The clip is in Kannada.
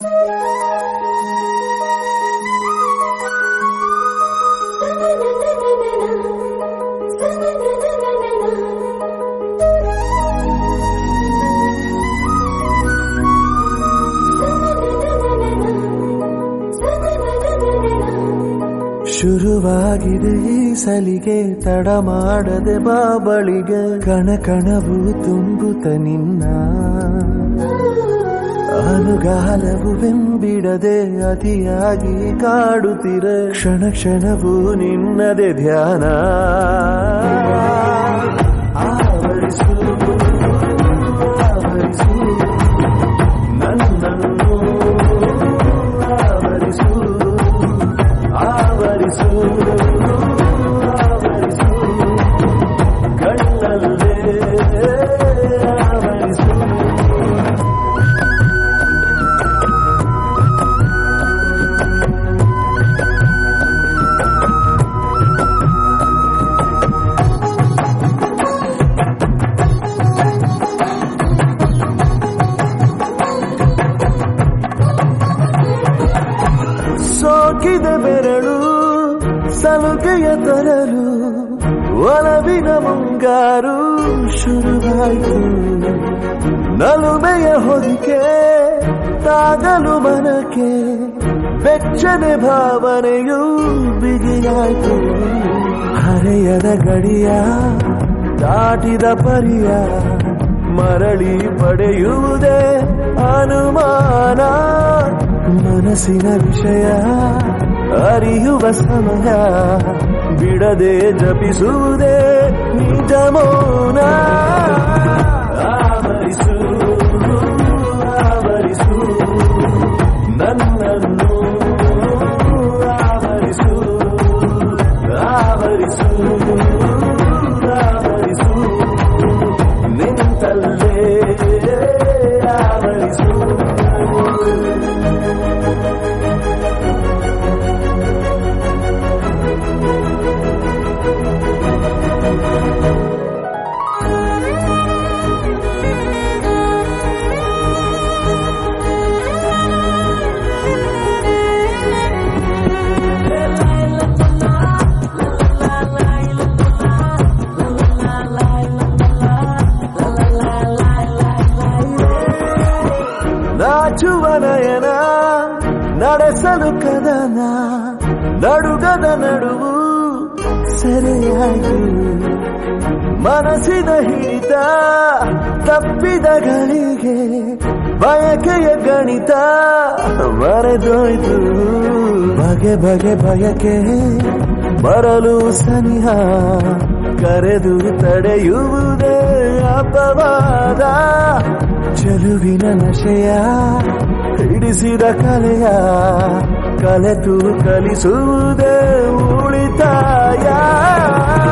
ಶುರುವಾಗಿದೆ ಈ ಸಲಿಗೆ ತಡ ಮಾಡದೆ ಬಾಬಳಿಗೆ ಕಣ ಕಣವು ತುಂಬುತ್ತ ನಿನ್ನ ಅನುಗಾಲವು ಬೆಂಬಿಡದೆ ಅತಿಯಾಗಿ ಕಾಡುತ್ತಿರೆ ಕ್ಷಣ ಕ್ಷಣವು ನಿನ್ನದೆ ಧ್ಯಾನ ಆವರಿಸು ಆವರಿಸು ನನ್ನನ್ನು ಆವರಿಸು ಆವರಿಸು ಆವರಿಸು ಕಣ್ಣಲ್ಲೇ ಆವರಿಸು ಸೋಕಿದ ಬೆರಳು ಸಲುಗೆಯ ತರಲು ಒಲವಿನ ಮುಂಗಾರು ಶುರುವಾಯಿತು ನಲುಮೆಯ ಹೊದಿಕೆ ತಾಗಲು ಮನಕ್ಕೆ ಬೆಚ್ಚನೆ ಭಾವನೆಯು ಬಿಗಿಯಾಯಿತು ಹರೆಯದ ಗಡಿಯ ದಾಟಿದ ಪರಿಯ ಮರಳಿ ಪಡೆಯುವುದೇ ಅನುಮಾನ ಮನಸ್ಸಿನ ವಿಷಯ ಅರಿಯುವ ಸಮಯ ಬಿಡದೆ ಜಪಿಸುವುದೇ ನಿಜ ಮೌನ ಆವರಿಸು ಆವರಿಸು ನನ್ನನ್ನು ಆವರಿಸು ಆವರಿಸು ಆವರಿಸು ನಿಂತಲ್ಲೇ ಆವರಿಸು ನಾಚುವ ನಯನ ನಡೆಸಲು ಕದನ ನಡುಗದ ನಡುವು ಸೆರೆಯಾಗಿ ಮನಸ್ಸಿನ ಹಿಡಿತ ತಪ್ಪಿದ ಗಳಿಗೆ ಬಯಕೆಯ ಗಣಿತ ಮರೆದೋಯ್ತು ಬಗೆ ಬಗೆ ಬಯಕೆ ಬರಲು ಸನಿಹ ಕರೆದು ತಡೆಯುವುದೇ ಅಪವಾದ ಚೆಲುವಿನ ನಶೆಯ ಹಿಡಿಸಿದ ಕಲೆಯ ಕಲೆತು ಕಲಿಸುವುದೇ ಉಳಿತಾಯ